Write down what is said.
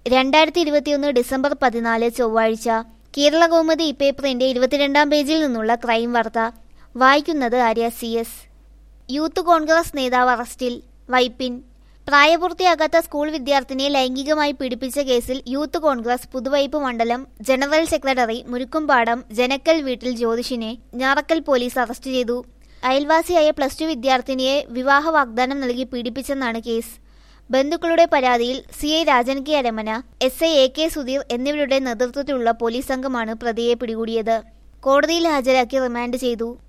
രണ്ടായിരത്തി ഇരുപത്തിയൊന്ന് ഡിസംബർ പതിനാല് ചൊവ്വാഴ്ച കേരള കൗമുദി ഇപ്പേപ്പറിന്റെ ഇരുപത്തിരണ്ടാം പേജിൽ നിന്നുള്ള ക്രൈം വാർത്ത വായിക്കുന്നത് Arya C S youth Congress നേതാവ് അറസ്റ്റിൽ വൈപ്പിൻ പ്രായപൂർത്തിയാകാത്ത സ്കൂൾ വിദ്യാർത്ഥിനിയെ ലൈംഗികമായി പീഡിപ്പിച്ച കേസിൽ യൂത്ത് കോൺഗ്രസ് പുതുവൈപ്പ് മണ്ഡലം ജനറൽ സെക്രട്ടറി മുരുക്കുംപാടം ജനക്കൽ വീട്ടിൽ ജ്യോതിഷിനെ ഞാറക്കൽ പോലീസ് അറസ്റ്റ് ചെയ്തു അയൽവാസിയായ പ്ലസ് ടു വിദ്യാർത്ഥിനിയെ വിവാഹ വാഗ്ദാനം നൽകി പീഡിപ്പിച്ചെന്നാണ് കേസ് ബന്ധുക്കളുടെ പരാതിയിൽ C I Rajan K Aramana S I A K Sudheer എന്നിവരുടെ നേതൃത്വത്തിലുള്ള പോലീസ് സംഘമാണ് പ്രതിയെ പിടികൂടിയത് കോടതിയിൽ ഹാജരാക്കി റിമാൻഡ് ചെയ്തു